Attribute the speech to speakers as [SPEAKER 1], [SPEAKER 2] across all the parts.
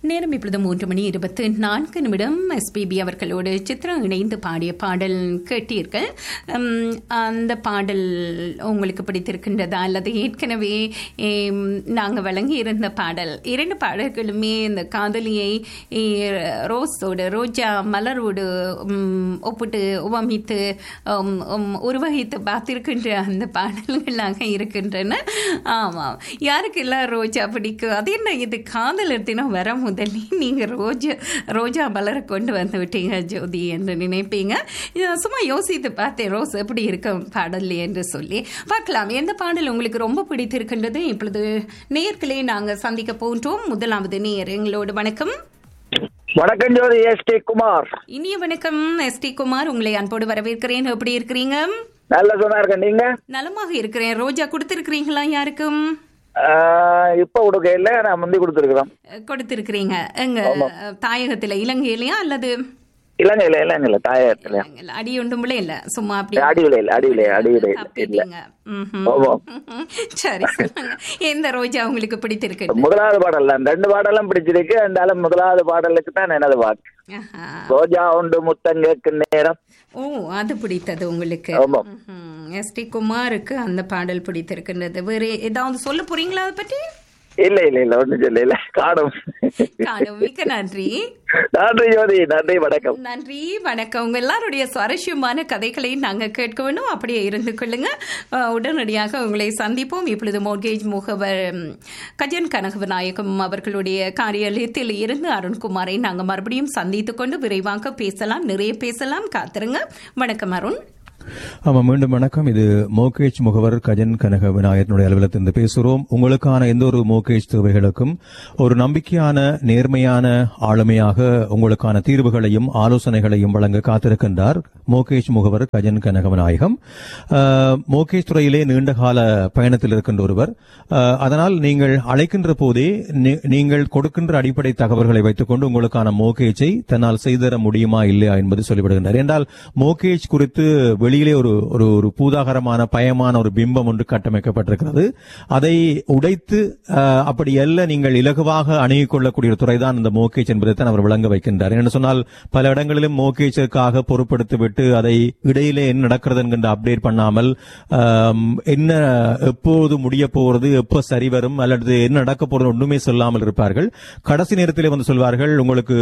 [SPEAKER 1] நேரம் இப்பொழுது மூன்று மணி இருபத்து நான்கு நிமிடம் எஸ்பிபி அவர்களோடு சித்ரா இணைந்து பாடிய பாடல் கேட்டீர்கள் உம், அந்த பாடல் உங்களுக்கு பிடித்திருக்கின்றதா அல்லது ஏற்கனவே நாங்கள் வழங்கி இருந்த பாடல் இரண்டு பாடல்களுமே இந்த காதலியை ஏ, ரோஸோடு ரோஜா மலரோடு உம், ஒப்பிட்டு உவமித்து உம், உம், உருவகித்து பார்த்திருக்கின்ற அந்த பாடல்களாக இருக்கின்றன ஆமாம் யாருக்கெல்லாம் ரோஜா பிடிக்கும் அது என்ன இது காதல் தினம் வர முதலே நீங்கள் ரோஜா ரோஜா மலரை கொண்டு வந்து விட்டீங்க ஜோதி என்று நினைப்பீங்க இதை சும்மா யோசித்து பார்த்தேன் ரோஸ் எப்படி இருக்கும் பாடல் என்று சொல்லி பார்க்கலாம் எந்த பாடல் உங்களுக்கு ரொம்ப பிடித்திருக்கின்றது இப்பொழுது நேர்களே நாங்கள் சந்திக்க போன்றோம் முதலாவது நேர் எங்களோடு வணக்கம்
[SPEAKER 2] வணக்கம் ஜோதி எஸ் டி குமார்
[SPEAKER 1] இனிய வணக்கம் எஸ் டி குமார் உங்களை அன்போடு வரவேற்கிறேன் எப்படி இருக்கிறீங்க
[SPEAKER 2] நல்ல சொன்னா இருக்கேன் நீங்க
[SPEAKER 1] நலமாக இருக்கிறேன் ரோஜா கொடுத்திருக்கிறீங்களா யாருக்கும்
[SPEAKER 2] ஆஹ், இப்ப கொடுக்க இல்ல நான் முந்தி கொடுத்துருக்கிறோம்
[SPEAKER 1] அஹ், கொடுத்திருக்கிறீங்க எங்க தாயகத்துல இலங்கையிலயா அல்லது
[SPEAKER 2] இலங்கையில இலங்கையில தாயகத்துல
[SPEAKER 1] இலங்கையில? அடி ஒன்றும்லே இல்ல சும்மா அப்படி
[SPEAKER 2] அடி விலையில் அடி விலை அடி விலை இல்ல
[SPEAKER 1] தப்பிட்டீங்க ம்ஹும்.
[SPEAKER 2] ஆமா.
[SPEAKER 1] சரி சொல்லுங்க எந்த ரோஜா உங்களுக்கு பிடித்திருக்கு
[SPEAKER 2] முதலாவது பாடல் தான் ரெண்டு பாடலும் பிடிச்சிருக்கு இருந்தாலும் முதலாவது பாடலுக்கு தான் எனது வாக்கு
[SPEAKER 1] ஆஹா.
[SPEAKER 2] ரோஜா உண்டு முத்தம் கேட்கும் நேரம்
[SPEAKER 1] ஓ அது பிடித்தது உங்களுக்கு
[SPEAKER 2] ஆமா
[SPEAKER 1] எஸ் டி குமாருக்கு அந்த பாடல் பிடித்திருக்கின்றது வேற ஏதாவது சொல்ல போறீங்களா அதை பற்றி
[SPEAKER 2] இல்ல இல்ல இல்ல ஒண்ணும் சொல்ல இல்ல காணும்
[SPEAKER 1] காணும் மிக்க நன்றி
[SPEAKER 2] நன்றி ஜோதி நன்றி வணக்கம்
[SPEAKER 1] நன்றி வணக்கம் உங்க எல்லாருடைய சுவாரஸ்யமான கதைகளை நாங்க கேட்க வேண்டும் அப்படியே இருந்து கொள்ளுங்க அஹ், உடனடியாக உங்களை சந்திப்போம் இப்பொழுது மோர்கேஜ் முகவர் ம், கஜன் கனகவிநாயகம் அவர்களுடைய காரியாலயத்தில் இருந்து அருண்குமாரை நாங்க மறுபடியும் சந்தித்துக் கொண்டு விரைவாக பேசலாம் நிறைய பேசலாம் காத்திருங்க வணக்கம் அருண்
[SPEAKER 3] ஆமா மீண்டும் வணக்கம் இது மோகேஜ் முகவர் கஜன் கனக விநாயகனுடைய அலுவலகத்திலிருந்து பேசுகிறோம் உங்களுக்கான எந்த ஒரு மோகேஜ் தேவைகளுக்கும் ஒரு நம்பிக்கையான நேர்மையான ஆளுமையாக உங்களுக்கான தீர்வுகளையும் ஆலோசனைகளையும் வழங்க காத்திருக்கின்றார் மோகேஜ் முகவர் கஜன் கனக விநாயகம் ஆஹ், மோகேஜ் துறையிலே நீண்ட கால பயணத்தில் இருக்கின்ற ஒருவர் ஆஹ், அதனால் நீங்கள் அழைக்கின்ற போதே நீ- நீங்கள் கொடுக்கின்ற அடிப்படை தகவல்களை வைத்துக்கொண்டு உங்களுக்கான மோகேஜை தன்னால் செய்தர முடியுமா இல்லையா என்பது சொல்லிவிடுகின்றார் என்றால் மோகேஜ் குறித்து வெளியிலே ஒரு ஒரு ஒரு பூதாகரமான பயமான ஒரு பிம்பம் ஒன்று கட்டமைக்கப்பட்டிருக்கிறது அதை உடைத்து ஆஹ், அப்படி அல்ல நீங்கள் இலகுவாக அணுகிக் கொள்ளக்கூடிய ஒரு துறைதான் இந்த மோகேஜ் என்பதை தான் அவர் விளங்க வைக்கின்றார் என்று சொன்னால் பல இடங்களிலும் மோகேஜிற்காக பொறுப்படுத்தி விட்டு அதை இடையிலே என்ன நடக்கிறது என்கின்ற அப்டேட் பண்ணாமல் ஆம், என்ன எப்போது முடிய போகிறது எப்போ சரி வரும் அல்லது என்ன நடக்க போறது ஒன்றுமே சொல்லாமல் இருப்பார்கள் கடைசி நேரத்தில் வந்து சொல்வார்கள் உங்களுக்கு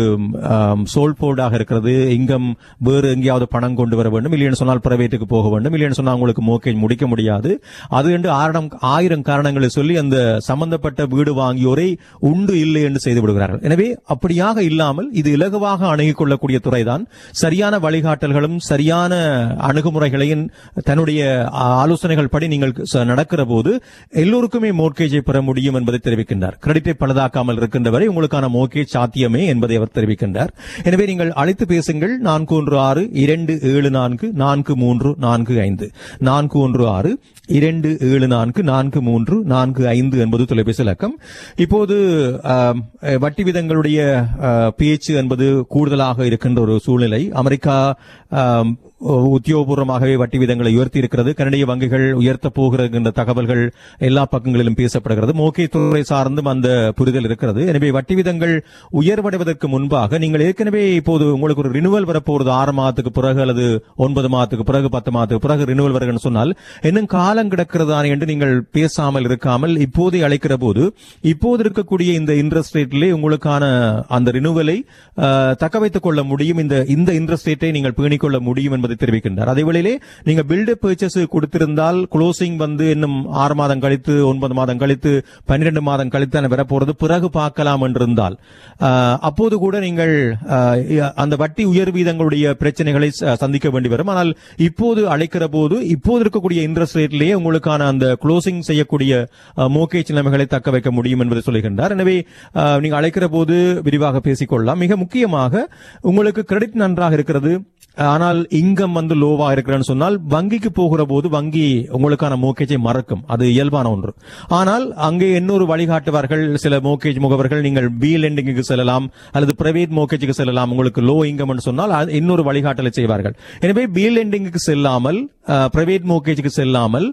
[SPEAKER 3] சோல் போர்டாக இருக்கிறது இங்கம் வேறு எங்கேயாவது பணம் கொண்டு வர வேண்டும் இல்லைன்னு சொன்னால் பிரைவேட்டுக்கு போக வேண்டும் இல்லைன்னு சொன்னால் உங்களுக்கு மோக்கேஜ் முடிக்க முடியாது அது என்று ஆயிரம் ஆயிரம் காரணங்களை சொல்லி அந்த சம்பந்தப்பட்ட வீடு வாங்கியோரை உண்டு இல்லை என்று செய்து விடுகிறார்கள் எனவே அப்படியாக இல்லாமல் இது இலகுவாக அணுகிக் கொள்ளக்கூடிய துறைதான் சரியான வழிகாட்டல்களும் சரியான அணுகுமுறைகளையும் தன்னுடைய ஆ- ஆலோசனைகள் படி நீங்கள் ச- நடக்கிற போது எல்லோருக்குமே மோர்கேஜை பெற முடியும் என்பதை தெரிவிக்கின்றார் கிரெடிட்டை பழுதாக்காமல் இருக்கின்ற வரை உங்களுக்கான மோர்கேஜ் சாத்தியமே என்பதை அவர் தெரிவிக்கின்றார் எனவே நீங்கள் அழைத்து பேசுங்கள் நான்கு ஒன்று ஆறு இரண்டு ஏழு நான்கு நான்கு மூன்று நான்கு ஐந்து நான்கு ஒன்று ஆறு இரண்டு ஏழு நான்கு நான்கு மூன்று நான்கு ஐந்து என்பது தொலைபேசி இலக்கம் இப்போது ஆம், அஹ், வட்டி விதங்களுடைய அஹ், பேச்சு என்பது கூடுதலாக இருக்கின்ற ஒரு சூழ்நிலை அமெரிக்கா ஆம், உத்தியோகபூர்வமாகவே வட்டி விதங்களை உயர்த்தி இருக்கிறது கனடிய வங்கிகள் உயர்த்த போகிறது என்ற தகவல்கள் எல்லா பக்கங்களிலும் பேசப்படுகிறது மோகே துறை சார்ந்தும் அந்த புரிதல் இருக்கிறது எனவே வட்டி விதங்கள் உயர்வடைவதற்கு முன்பாக நீங்கள் ஏற்கனவே இப்போது உங்களுக்கு ஒரு ரினுவல் வரப்போகிறது ஆறு மாதத்துக்கு பிறகு அல்லது ஒன்பது மாதத்துக்கு பிறகு பத்து மாதத்துக்கு பிறகு ரினுவல் வருகிறது சொன்னால் இன்னும் காலம் கிடக்கிறதானே என்று நீங்கள் பேசாமல் இருக்காமல் இப்போதே அழைக்கிற போது இப்போது இருக்கக்கூடிய இந்த இன்ட்ரெஸ்ட் ரேட்டிலே உங்களுக்கான அந்த ரினுவலை தக்க வைத்துக் கொள்ள முடியும் இந்த இந்த இன்ட்ரெஸ்ட் ரேட்டை நீங்கள் பேணிக் கொள்ள முடியும் என்பதை தெரிவிக்கின்றார் அதே வேளையிலே நீங்க பில்டு பர்ச்சேஸ் கொடுத்திருந்தால் க்ளோசிங் வந்து இன்னும் ஆறு மாதம் கழித்து ஒன்பது மாதம் கழித்து பன்னிரண்டு மாதம் கழித்து தானே வரப்போறது பிறகு பார்க்கலாம் என்றிருந்தால் ஆஹ், அப்போது கூட நீங்கள் ஆஹ், அந்த வட்டி உயர் வீதங்களுடைய பிரச்சனைகளை ச- சந்திக்க வேண்டி வரும் ஆனால் இப்போது அழைக்கிற போது இப்போது இருக்கக்கூடிய இன்ட்ரெஸ்ட் ரேட்லேயே உங்களுக்கான அந்த க்ளோசிங் செய்யக்கூடிய மோகேஜ் நிலைமைகளை தக்க வைக்க முடியும் என்பதை சொல்லுகின்றார் எனவே ஆஹ், நீங்க அழைக்கிற போது விரிவாக பேசிக்கொள்ளலாம் மிக முக்கியமாக உங்களுக்கு கிரெடிட் நன்றாக இருக்கிறது ஆனால் இங்கம் வந்து லோவா இருக்கிறேன்னு சொன்னால் வங்கிக்கு போகிற போது வங்கி உங்களுக்கான மோக்கேஜை மறக்கும் அது இயல்பான ஒன்று ஆனால் அங்கே இன்னொரு வழிகாட்டுவார்கள் சில மோக்கேஜ் முகவர்கள் நீங்கள் பி லெண்டிங்க்கு செல்லலாம் அல்லது பிரைவேட் மோக்கேஜுக்கு செல்லலாம் உங்களுக்கு லோ இன்கம் என்று சொன்னால் அது இன்னொரு வழிகாட்டலை செய்வார்கள் எனவே பி லெண்டிங்க்கு செல்லாமல் பிரைவேட் மோக்கேஜுக்கு செல்லாமல்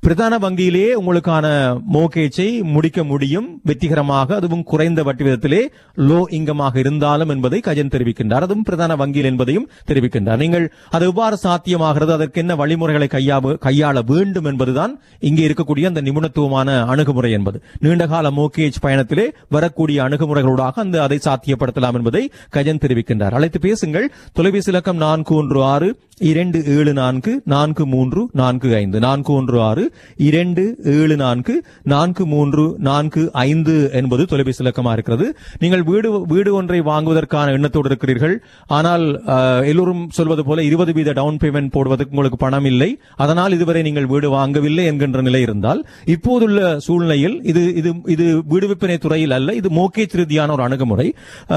[SPEAKER 3] பிரதான வங்கியிலே உங்களுக்கான மோகேஜை முடிக்க முடியும் வெற்றிகரமாக அதுவும் குறைந்த வட்டி விதத்திலே லோ இங்கமாக இருந்தாலும் என்பதை கஜன் தெரிவிக்கின்றார் அதுவும் பிரதான வங்கியில் என்பதையும் தெரிவிக்கின்றார் நீங்கள் அது எவ்வாறு சாத்தியமாகிறது அதற்கு என்ன வழிமுறைகளை கையாள கையாள வேண்டும் என்பதுதான் இங்கே இருக்கக்கூடிய அந்த நிபுணத்துவமான அணுகுமுறை என்பது நீண்டகால மோகேஜ் பயணத்திலே வரக்கூடிய அணுகுமுறைகளூடாக அந்த அதை சாத்தியப்படுத்தலாம் என்பதை கஜன் தெரிவிக்கின்றார் அழைத்து பேசுங்கள் தொலைபேசி இலக்கம் நான்கு ஒன்று ஆறு இரண்டு ஏழு நான்கு நான்கு மூன்று நான்கு ஐந்து நான்கு ஒன்று ஆறு இரண்டு ஏழு நான்கு நான்கு மூன்று நான்கு ஐந்து என்பது தொலைபேசி இலக்கமா இருக்கிறது நீங்கள் வீடு வீடு ஒன்றை வாங்குவதற்கான எண்ணத்தோடு இருக்கிறீர்கள் ஆனால் அஹ், எல்லோரும் சொல்வது போல இருபது வீத டவுன் பேமெண்ட் போடுவதற்கு உங்களுக்கு பணம் இல்லை அதனால் இதுவரை நீங்கள் வீடு வாங்கவில்லை என்கின்ற நிலை இருந்தால் இப்போதுள்ள சூழ்நிலையில் இது இது இது வீடு விற்பனை துறையில் அல்ல இது மோகேஜ் ரீதியான ஒரு அணுகுமுறை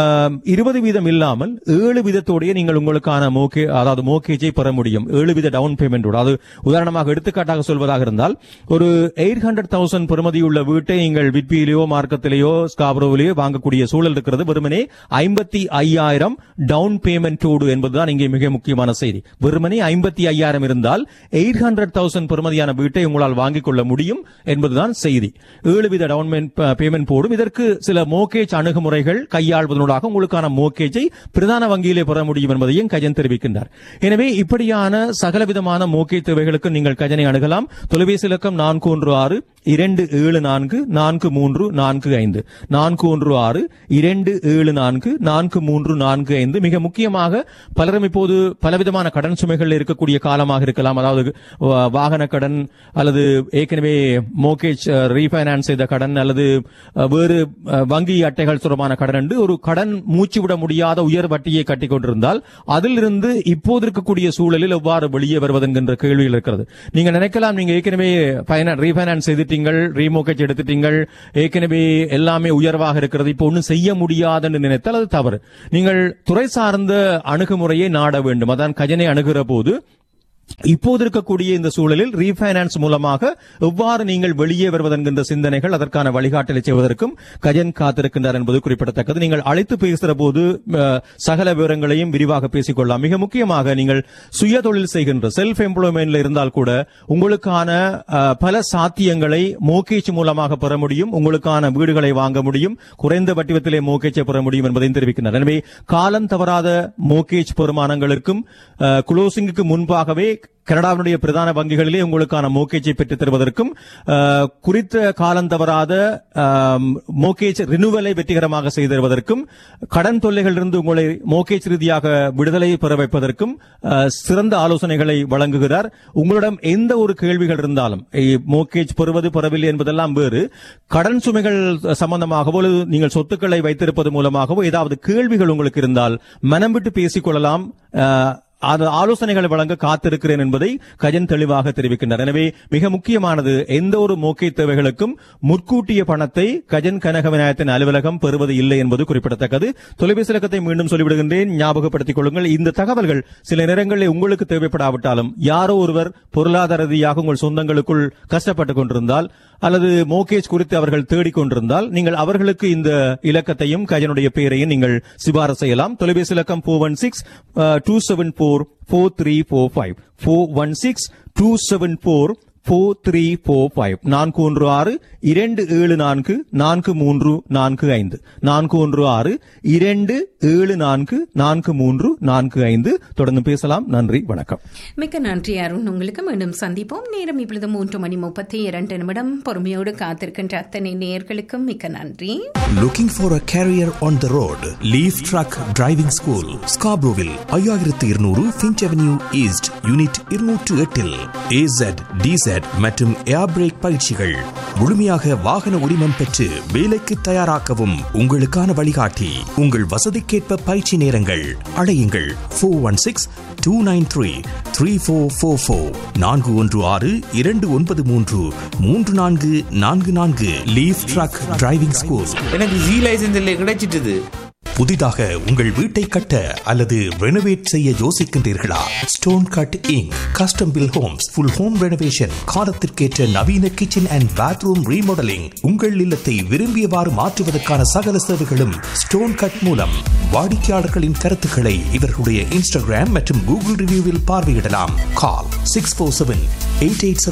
[SPEAKER 3] இருபது வீதம் இல்லாமல் ஏழு வீதத்தோடைய நீங்கள் உங்களுக்கான மோகே அதாவது மோகேஜை பெற முடியும் ஏழு வீத டவுன் பேமெண்டோடு அது உதாரணமாக எடுத்துக்காட்டாக சொல்வதாக இருந்தால் ஒரு எயிட் ஹண்ட்ரட் தௌசண்ட் பெறுமதியுள்ள வீட்டை நீங்கள் விட்பியிலேயோ மார்க்கத்திலேயோ ஸ்காப்ரோவிலேயோ வாங்கக்கூடிய சூழல் இருக்கிறது வெறுமனே ஐம்பத்தி ஐயாயிரம் டவுன் பேமெண்டோடு என்பதுதான் இங்கே மிக முக்கியமான செய்தி வெறுமனே ஐம்பத்தி ஐயாயிரம் இருந்தால் எயிட் ஹண்ட்ரட் தௌசண்ட் பெறுமதியான வீட்டை உங்களால் வாங்கிக் கொள்ள முடியும் என்பதுதான் செய்தி ஏழு வித டவுன் பேமெண்ட் போடும் இதற்கு சில மோகேஜ் அணுகுமுறைகள் கையாள்வதனூடாக உங்களுக்கான மோகேஜை பிரதான வங்கியிலே பெற முடியும் என்பதையும் கஜன் தெரிவிக்கின்றார் எனவே இப்படியான சகலவிதமான மோகேஜ் தேவைகளுக்கு நீங்கள் கஜனை அணுகலாம் தொலைபேசி இலக்கம் நான்கு ஒன்று ஆறு இரண்டு ஏழு நான்கு நான்கு மூன்று நான்கு ஐந்து நான்கு ஒன்று ஆறு இரண்டு ஏழு நான்கு நான்கு மூன்று நான்கு ஐந்து மிக முக்கியமாக பலரும் இப்போது பலவிதமான கடன் சுமைகள் இருக்கக்கூடிய காலமாக இருக்கலாம் அதாவது வா- வாகன கடன் அல்லது ஏற்கனவே மோகேஜ் ரீபைனான்ஸ் செய்த கடன் அல்லது அஹ், வேறு அஹ், வங்கி அட்டைகள் தொடர்பான கடன் என்று ஒரு கடன் மூச்சு விட முடியாத உயர் வட்டியை கட்டிக் கொண்டிருந்தால் அதிலிருந்து இப்போது இருக்கக்கூடிய சூழலில் எவ்வாறு வெளியே வருவது என்கின்ற கேள்விகள் இருக்கிறது நீங்க நினைக்கலாம் நீங்க ஏற்கனவே ரீபைனான்ஸ் செய்துட்டீங்கள் ரீமோகேஜ் எடுத்துட்டீங்கள் ஏற்கனவே எல்லாமே உயர்வாக இருக்கிறது இப்போ ஒன்றும் செய்ய முடியாதுன்னு நினைத்தால் அது தவறு நீங்கள் துறை சார்ந்த அணுகுமுறையை நாட வேண்டும் அதான் கஜனை அணுகிற போது இப்போது இருக்கக்கூடிய இந்த சூழலில் ரீபைனான்ஸ் மூலமாக எவ்வாறு நீங்கள் வெளியே வருவது என்கின்ற சிந்தனைகள் அதற்கான வழிகாட்டலை செய்வதற்கும் கஜன் காத்திருக்கின்றார் என்பது குறிப்பிடத்தக்கது நீங்கள் அழைத்து பேசுகிற போது அஹ், சகல விவரங்களையும் விரிவாக பேசிக்கொள்ளலாம் மிக முக்கியமாக நீங்கள் சுய தொழில் செய்கின்ற செல்ஃப் எம்ப்ளாய்மெண்ட்ல இருந்தால் கூட உங்களுக்கான அஹ், பல சாத்தியங்களை மோகேஜ் மூலமாக பெற முடியும் உங்களுக்கான வீடுகளை வாங்க முடியும் குறைந்த வட்டிவத்திலே மோகேஜை பெற முடியும் என்பதையும் தெரிவிக்கின்றனர் எனவே காலம் தவறாத மோகேஜ் பெருமானங்களுக்கும் குளோசிங்குக்கு முன்பாகவே கனடாவினுடைய பிரதான வங்கிகளிலே உங்களுக்கான மோகேஜை பெற்றுத் தருவதற்கும் அஹ், குறித்த காலம் தவறாத ஆம், மோகேஜ் ரினுவலை வெற்றிகரமாக செய்து தருவதற்கும் கடன் தொல்லைகளிலிருந்து உங்களை மோகேஜ் ரீதியாக விடுதலை பெற வைப்பதற்கும் அஹ், சிறந்த ஆலோசனைகளை வழங்குகிறார் உங்களிடம் எந்த ஒரு கேள்விகள் இருந்தாலும் இ- மோகேஜ் பெறுவது பெறவில்லை என்பதெல்லாம் வேறு கடன் சுமைகள் சம்பந்தமாகவோ அல்லது நீங்கள் சொத்துக்களை வைத்திருப்பது மூலமாகவோ ஏதாவது கேள்விகள் உங்களுக்கு இருந்தால் மனம் விட்டு பேசிக் கொள்ளலாம் அஹ், அது ஆலோசனைகளை வழங்க காத்திருக்கிறேன் என்பதை கஜன் தெளிவாக தெரிவிக்கின்றார் எனவே மிக முக்கியமானது எந்த ஒரு மோக்கை தேவைகளுக்கும் முற்கூட்டிய பணத்தை கஜன் கனக விநாயகத்தின் அலுவலகம் பெறுவது இல்லை என்பது குறிப்பிடத்தக்கது தொலைபேசி இலக்கத்தை மீண்டும் சொல்லிவிடுகின்றேன் ஞாபகப்படுத்திக் கொள்ளுங்கள் இந்த தகவல்கள் சில நேரங்களில் உங்களுக்கு தேவைப்படாவிட்டாலும் யாரோ ஒருவர் பொருளாதார ரீதியாக உங்கள் சொந்தங்களுக்குள் கஷ்டப்பட்டுக் கொண்டிருந்தால் அல்லது மோகேஜ் குறித்து அவர்கள் தேடிக் கொண்டிருந்தால் நீங்கள் அவர்களுக்கு இந்த இலக்கத்தையும் கஜனுடைய பெயரையும் நீங்கள் சிபாரசு செய்யலாம் தொலைபேசி இலக்கம் four one six two seven four four three four five four one six two seven four four three four five நான்கு ஒன்று ஆறு இரண்டு ஏழு நான்கு நான்கு மூன்று நான்கு ஐந்து நான்கு ஒன்று ஆறு இரண்டு ஏழு நான்கு நான்கு மூன்று நான்கு ஐந்து தொடர்ந்து பேசலாம் நன்றி வணக்கம்
[SPEAKER 1] மிக்க நன்றி அருண் உங்களுக்கு மீண்டும் சந்திப்போம் நேரம் இப்பொழுது மூன்று மணி முப்பத்தி இரண்டு நிமிடம் பொறுமையோடு காத்திருக்கின்ற அத்தனை நேயர்களுக்கும் மிக்க நன்றி
[SPEAKER 4] Looking for a career on the road? Leaf Truck Driving School, Scarboroughville, ஐயாயிரத்து இருநூறு ஃபின்ச் அவென்யூ ஈஸ்ட் யூனிட் இருநூற்று எட்டில் ஏசட் டிசட் மற்றும் ஏர் பிரேக் பயிற்சிகள் முழுமையாக வாகன உரிமம் பெற்று வேலைக்கு தயாராக்கவும் உங்களுக்கான வழிகாட்டி உங்கள் வசதிக்கேற்ப பயிற்சி நேரங்கள் அழையுங்கள் four one six two nine three three four four four நான்கு ஒன்று ஆறு இரண்டு ஒன்பது மூன்று மூன்று நான்கு நான்கு நான்கு லீஃப் ட்ரக் டிரைவிங் ஸ்கூல்
[SPEAKER 5] எனக்கு ஜி லைசன்ஸ் இல்லை கிடைச்சிட்டுது
[SPEAKER 4] புதிதாக உங்கள் வீட்டை கட்ட அல்லது ரெனோவேட் செய்ய யோசிக்கின்றீர்களா stone cut inc custom built homes full home renovation காலத்திற்கேற்ற நவீன கிச்சன் அண்ட் பாத்ரூம் ரீமாடலிங் உங்கள் இல்லத்தை விரும்பியவாறு மாற்றுவதற்கான சகல சேவைகளும் ஸ்டோன் கட் மூலம் வாடிக்கையாளர்களின் கருத்துக்களை இவர்களுடைய இன்ஸ்டாகிராம் மற்றும் கூகுள் ரிவ்யூவில் பார்வையிடலாம் call six four seven eight eight seven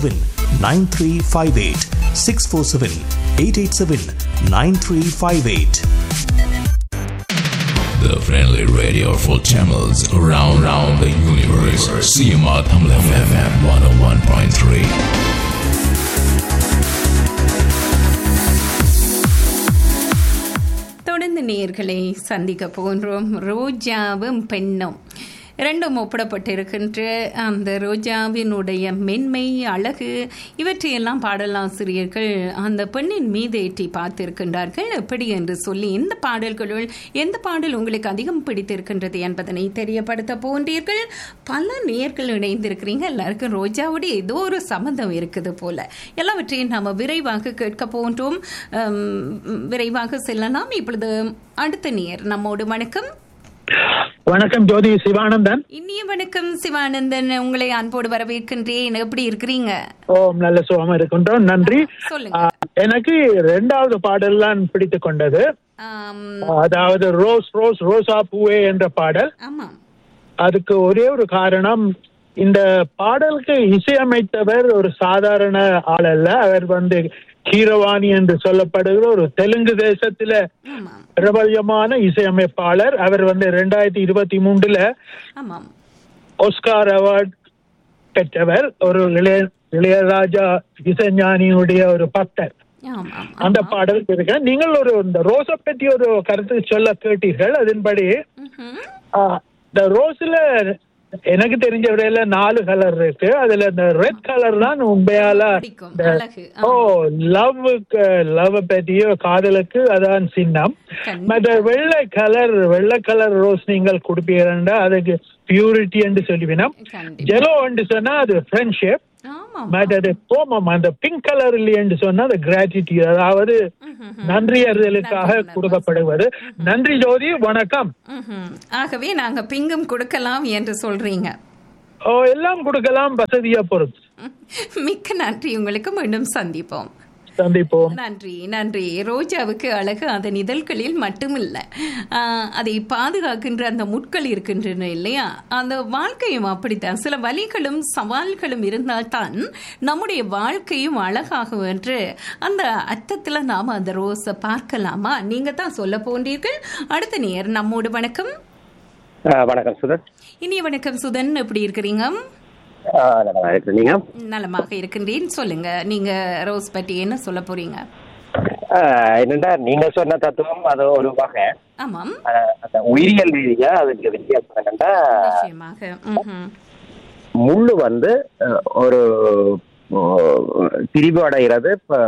[SPEAKER 4] nine three five eight six four seven eight eight seven nine three five eight
[SPEAKER 6] The friendly radio for channels around, around the universe. CMR Tamil FM 101.3.
[SPEAKER 1] தொடர்ந்து நேர்களை சந்திக்க போன்றோம் ரோஜாவும் பெண்ணும் இரண்டும் ஒப்பிடப்பட்டிருக்கின்ற அந்த ரோஜாவினுடைய மென்மை அழகு இவற்றையெல்லாம் பாடலாசிரியர்கள் அந்த பெண்ணின் மீது ஏற்றி பார்த்திருக்கின்றார்கள் எப்படி என்று சொல்லி இந்த பாடல்களுள் எந்த பாடல் உங்களுக்கு அதிகம் பிடித்திருக்கின்றது என்பதனை தெரியப்படுத்த போன்றீர்கள் பல நேர்கள் இணைந்திருக்கிறீங்க எல்லாருக்கும் ரோஜாவோட ஏதோ ஒரு சம்மந்தம் இருக்குது போல எல்லாவற்றையும் நாம விரைவாக கேட்க போன்றோம் உம், விரைவாக செல்லலாம் இப்பொழுது அடுத்த நேர் நம்மோடு வணக்கம்
[SPEAKER 7] வணக்கம் ஜோதி சிவானந்தன்
[SPEAKER 1] இனிய வணக்கம் சிவானந்தன் உங்களை அன்போடு வரவேற்கின்றேன் எப்படி இருக்கிறீங்க
[SPEAKER 7] ஓம் நல்ல சுகமா இருக்கின்றோம் நன்றி
[SPEAKER 1] சொல்லுங்க.
[SPEAKER 7] ஆ, எனக்கு இரண்டாவது பாடல்லாம் பிடித்து கொண்டது
[SPEAKER 1] ஆம்,
[SPEAKER 7] அதாவது ரோஸ் ரோஸ் ரோசா பூவே என்ற பாடல்
[SPEAKER 1] ஆமாம்
[SPEAKER 7] அதுக்கு ஒரே ஒரு காரணம் இந்த பாடலுக்கு இசையமைத்தவர் ஒரு சாதாரண ஆள் அல்ல அவர் வந்து கீரவாணி என்று சொல்லப்படுகிற ஒரு தெலுங்கு தேசத்துல
[SPEAKER 1] ஆமாம்
[SPEAKER 7] பிரபல்யமான இசையமைப்பாளர் அவர் வந்து ரெண்டாயிரத்தி இருபத்தி மூன்றுல
[SPEAKER 1] ஆமாம்
[SPEAKER 7] ஆஸ்கார் அவார்ட் பெற்றவர் ஒரு இளைய இளையராஜா இசைஞானியுடைய ஒரு பக்தர்
[SPEAKER 1] ஆமாம்
[SPEAKER 7] அந்த
[SPEAKER 1] ஆமாம்.
[SPEAKER 7] பாடல் இருக்க நீங்கள் ஒரு இந்த ரோஸை பற்றி ஒரு கருத்து சொல்ல கேட்டீர்கள் அதன்படி
[SPEAKER 1] ம்ஹும்.
[SPEAKER 7] ஆ, இந்த ரோஸ்ல எனக்கு தெரிஞ்ச வரையில நாலு கலர் இருக்கு அதுல இந்த ரெட் கலர் தான் உண்மையால
[SPEAKER 1] பிடிக்கும்,
[SPEAKER 7] இந்த-
[SPEAKER 1] அழகு,
[SPEAKER 7] ஓ லவ்வுக்கு லவ் பற்றியோ காதலுக்கு அதான் சின்னம்
[SPEAKER 1] கண்டிப்பா.
[SPEAKER 7] மற்ற வெள்ளை கலர் வெள்ளை கலர் ரோஸ் நீங்கள் கொடுப்பீங்கன்னா அதுக்கு பியூரிட்டி என்று சொல்லுவினோம்
[SPEAKER 1] கண்டிப்பா.
[SPEAKER 7] ஜெலோ என்று சொன்னா அது ஃப்ரெண்ட்ஷிப்
[SPEAKER 1] ஆமாம்
[SPEAKER 7] மற்றது கோமம் அந்த பிங்க் கலர் இல்லையென்று சொன்னா அது கிராட்டிடியூட் அதாவது நன்றி அறிதலுக்காக
[SPEAKER 1] நன்றி உணர்வு.
[SPEAKER 7] கொடுக்கப்படுவது நன்றி ஜோதி வணக்கம்
[SPEAKER 1] ம்ஹும். ஆகவே நாங்க பிங்கும் கொடுக்கலாம் என்று சொல்றீங்க
[SPEAKER 7] ஓ எல்லாம் கொடுக்கலாம் வசதியா பொறுத்து
[SPEAKER 1] மிக்க நன்றி உங்களுக்கு மீண்டும் சந்திப்போம்
[SPEAKER 7] சந்திப்போம்
[SPEAKER 1] நன்றி நன்றி ரோஜாவுக்கு அழகு அதன் இதழ்களில் மட்டுமில்லை ஆஹ், அதை பாதுகாக்கின்ற அந்த முட்கள் இருக்கின்றன இல்லையா அந்த வாழ்க்கையும் அப்படித்தான் சில வலிகளும் சவால்களும் இருந்தால்தான் நம்முடைய வாழ்க்கையும் அழகாகும் என்று அந்த அர்த்தத்தில் நாம் அந்த ரோஸை பார்க்கலாமா நீங்க தான் சொல்ல போன்றீர்கள் அடுத்த நேர் நம்மோடு வணக்கம்
[SPEAKER 8] ஆ, வணக்கம் சுதன்
[SPEAKER 1] இனிய வணக்கம் சுதன் எப்படி இருக்கிறீங்க
[SPEAKER 8] ஆ, நல்லா இருக்கு நீங்க
[SPEAKER 1] நலமாக இருக்கின்றேன் சொல்லுங்க நீங்க ரோஸ் பற்றி என்ன சொல்ல போறீங்க
[SPEAKER 8] ஆ, என்னடா நீங்க சொன்ன தத்துவம் அது ஒரு வகை
[SPEAKER 1] ஆமாம்
[SPEAKER 8] ஆ, அந்த உயிரியல் ரீதியா அதுக்கு வித்தியாசம் என்னன்னா
[SPEAKER 1] நிச்சயமாக ம்ஹும்.
[SPEAKER 8] முள்ளு வந்து அ, ஒரு ஓ, திரிவு அடைகிறது இப்ப,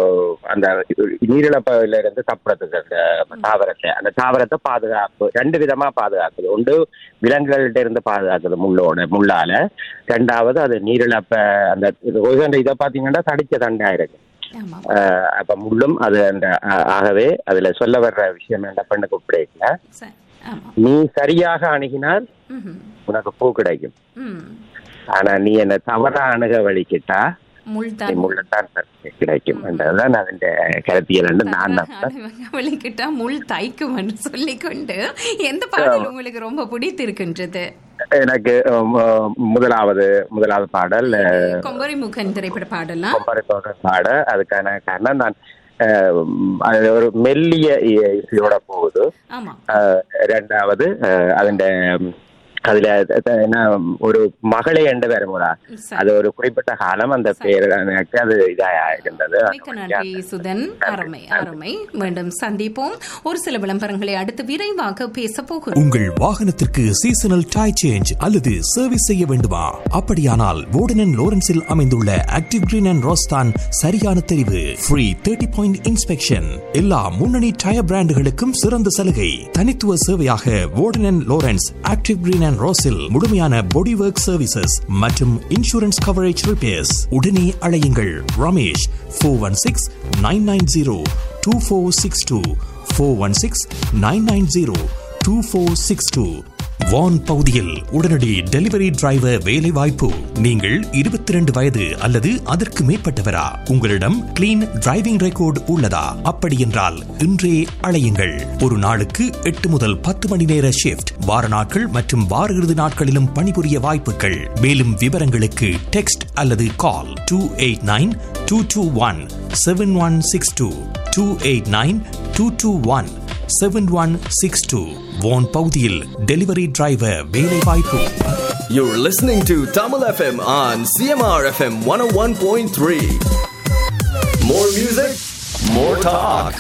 [SPEAKER 8] அந்த நீரிழப்பில இருந்து தப்புறதுக்கு அந்த தாவரத்தை அந்த தாவரத்தை பாதுகாப்பு ரெண்டு விதமா பாதுகாக்குது ஒன்று விலங்குகள்கிட்ட இருந்து பாதுகாக்குது முள்ளோட முள்ளால ரெண்டாவது அது நீரிழப்ப அந்த இது இதை பாத்தீங்கன்னா தடிச்ச தண்டா இருக்கு
[SPEAKER 1] ஆமாம்
[SPEAKER 8] ஆஹ் அப்ப முள்ளும் அது அந்த ஆ- ஆகவே அதுல சொல்ல வர்ற விஷயம் என்ன பெண்ணுக்கு பிடிக்கல
[SPEAKER 1] சரி ஆமாம்
[SPEAKER 8] நீ சரியாக அணுகினால்
[SPEAKER 1] ம்ஹும்.
[SPEAKER 8] உனக்கு பூ கிடைக்கும்
[SPEAKER 1] ம்
[SPEAKER 8] ஆனா நீ என்ன தவறா அணுக வழிக்கிட்டா
[SPEAKER 1] முள்
[SPEAKER 8] நீ
[SPEAKER 1] தான்
[SPEAKER 8] முள்ளத்தான் கிடைக்கும் என்றதுதான் அதன் கருத்தியல் என்று நான் நம்புறேன்.
[SPEAKER 1] வலிக்கிட்டா முள் தைக்கும் என்று சொல்லிக்கொண்டு எந்த பாடல் உங்களுக்கு ரொம்ப பிடித்திருக்கின்றது
[SPEAKER 8] எனக்கு உம், உம், முதலாவது முதலாவது பாடல் அஹ்,
[SPEAKER 1] கொம்பரி முகன் திரைப்பட பாடலாம்
[SPEAKER 8] கொம்பரை தோட்டம் பாட அதுக்கான காரணம் நான் அஹ், உம், அது ஒரு மெல்லிய இ- இசையோட போகுது
[SPEAKER 1] ஆமா
[SPEAKER 8] அஹ், ரெண்டாவது அஹ், അതിന്റെ ഉം, அதுல த- த- என்ன ஒரு மகளை என்று வருமுறா
[SPEAKER 1] சரி.
[SPEAKER 8] அது ஒரு குறிப்பிட்ட காலம் அந்த பேர் எனக்கு அது இதாக இருந்தது
[SPEAKER 1] மிக்க நன்றி சுதன் அருமை அருமை மீண்டும் சந்திப்போம் ஒரு சில விளம்பரங்களை அடுத்து விரைவாக பேச போகிறோம்
[SPEAKER 4] உங்கள் வாகனத்திற்கு சீசனல் டை சேஞ்ச் அல்லது சர்வீஸ் செய்ய வேண்டுமா அப்படியானால் வோர்டன் லோரன்ஸில் அமைந்துள்ள ஆக்டிவ் கிரீன் அண்ட் ரோஸ்தான் சரியான தெரிவு ஃப்ரீ தேர்ட்டி பாயிண்ட் இன்ஸ்பெக்ஷன் எல்லா முன்னணி டயர் பிராண்டுகளுக்கும் சிறந்த சலுகை தனித்துவ சேவையாக Warden Lawrence active green and ரோஸில் முழுமையான பாடி ஒர்க் சர்வீசஸ் மற்றும் இன்சூரன்ஸ் கவரேஜ் ரிப்பேர்ஸ் உடனே அழையுங்கள் Ramesh four one six nine nine zero two four six two four one six nine nine zero 2462 Vaughan பகுதியில் உடனடி டெலிவரி டிரைவர் வேலை வாய்ப்பு நீங்கள் இருபத்தி ரெண்டு வயது அல்லது அதற்கு மேற்பட்டவரா உங்களிடம் கிளீன் டிரைவிங் ரெக்கார்டு உள்ளதா அப்படி என்றால் இன்றே அழையுங்கள் ஒரு நாளுக்கு எட்டு முதல் பத்து மணி நேர ஷிப்ட் வார நாட்கள் மற்றும் வார இறுதி நாட்களிலும் பணிபுரிய வாய்ப்புகள் மேலும் விவரங்களுக்கு டெக்ஸ்ட் அல்லது call two eight nine two two one seven one six two two eight nine two two one seven one six two Vaughan பகுதியில் டெலிவரி டிரைவர் வேலை வாய்ப்பு
[SPEAKER 9] You're listening to Tamil FM on CMR FM 101.3. More music, more talk.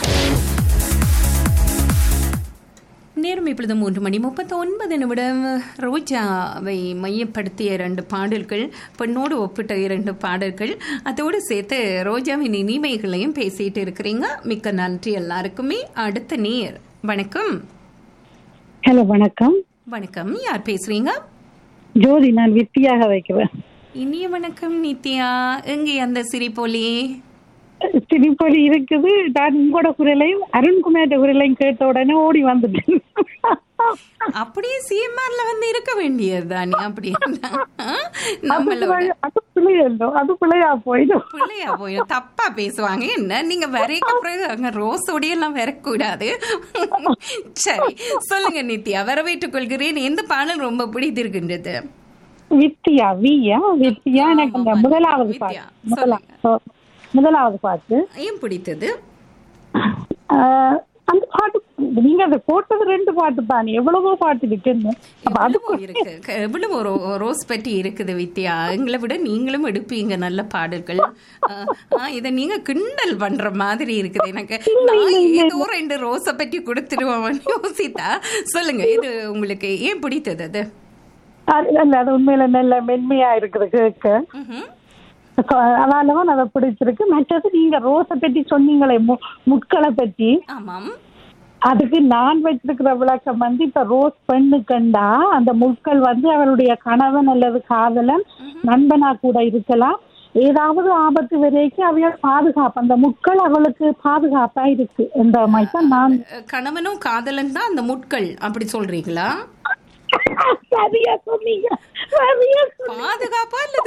[SPEAKER 1] நேரம் இப்பொழுது மூன்று மணி முப்பத்தி ஒன்பது நிமிடம் ரோஜாவை மையப்படுத்திய இரண்டு பாடல்கள் பெண்ணோடு ஒப்பிட்ட இரண்டு பாடல்கள் அதோடு சேர்த்து ரோஜாவின் இனிமைகளையும் பேசிட்டு இருக்கிறீங்க மிக்க நன்றி எல்லாருக்குமே அடுத்த நேர் வணக்கம்
[SPEAKER 10] ஹலோ வணக்கம்
[SPEAKER 1] வணக்கம் யார் பேசுறீங்க
[SPEAKER 10] ஜோதி நான் வித்தியாக வைக்கிறேன்
[SPEAKER 1] இனிய வணக்கம் நித்யா எங்கே அந்த சிரிப்பொலி
[SPEAKER 10] திருப்பதி இருக்குது நான் உங்களோட குரலையும் அருண்குமார் குரலையும் கேட்ட உடனே ஓடி வந்துட்டேன்
[SPEAKER 1] அப்படியே சிஎம்ஆர்ல வந்து இருக்க வேண்டியது தானே அப்படி நம்மளோட
[SPEAKER 10] அது பிள்ளையோ அது பிள்ளையா போயிடும்
[SPEAKER 1] பிள்ளையா போய் தப்பா பேசுவாங்க என்ன நீங்க வரைக்க பிறகு அங்க ரோஸோடைய எல்லாம் வரக்கூடாது சரி சொல்லுங்க நித்யா வரவேற்றுக் கொள்கிறேன் எந்த பாடல் ரொம்ப பிடித்திருக்கின்றது
[SPEAKER 10] வித்தியா வியா வித்தியா எனக்கு அந்த முதலாவது பாட்டு முதலாவது முதலாவது பாட்டு
[SPEAKER 1] ஏன் பிடித்தது
[SPEAKER 10] ஆஹ், அந்த பாட்டு நீங்க அதை போட்டது ரெண்டு பாட்டு தான் எவ்வளவோ பாட்டு இருக்குன்னு அப்ப அது
[SPEAKER 1] எவ்வளவோ இருக்கு க- எவ்வளவு ரோ- ரோஸ் பற்றி இருக்குது வித்யா எங்களை விட நீங்களும் எடுப்பீங்க நல்ல பாடல்கள் ஆஹ், ஆஹ், இதை நீங்க கிண்டல் பண்ற மாதிரி இருக்குது எனக்கு நான் ஏதோ ரெண்டு ரோஸை பற்றி கொடுத்துருவோம்னு யோசித்தா சொல்லுங்க இது உங்களுக்கு ஏன் பிடித்தது அது
[SPEAKER 10] அது இல்ல, அது உண்மையில நல்ல மென்மையா இருக்குது கேட்க
[SPEAKER 1] ம்ஹும்.
[SPEAKER 10] அதனாலதான் அதை பிடிச்சிருக்கு மற்றது நீங்க ரோஸை பத்தி சொன்னீங்களே மு- முட்களை பத்தி
[SPEAKER 1] ஆமாம்
[SPEAKER 10] அதுக்கு நான் வச்சிருக்கிற விளக்கம் வந்து இப்ப ரோஸ் பெண்ணு கண்டா அந்த முட்கள் வந்து அவருடைய கணவன் அல்லது காதலன் நண்பனா கூட இருக்கலாம் ஏதாவது ஆபத்து வரைக்கும் அவையால் பாதுகாப்பு அந்த முட்கள் அவளுக்கு பாதுகாப்பா இருக்கு என்ற மாதிரி தான் நான்
[SPEAKER 1] கணவனும் காதலன் தான் அந்த முட்கள் அப்படி சொல்றீங்களா
[SPEAKER 10] சரியா சொன்னீங்க சரியா சொன்னீங்க.
[SPEAKER 1] பாதுகாப்பா அல்லது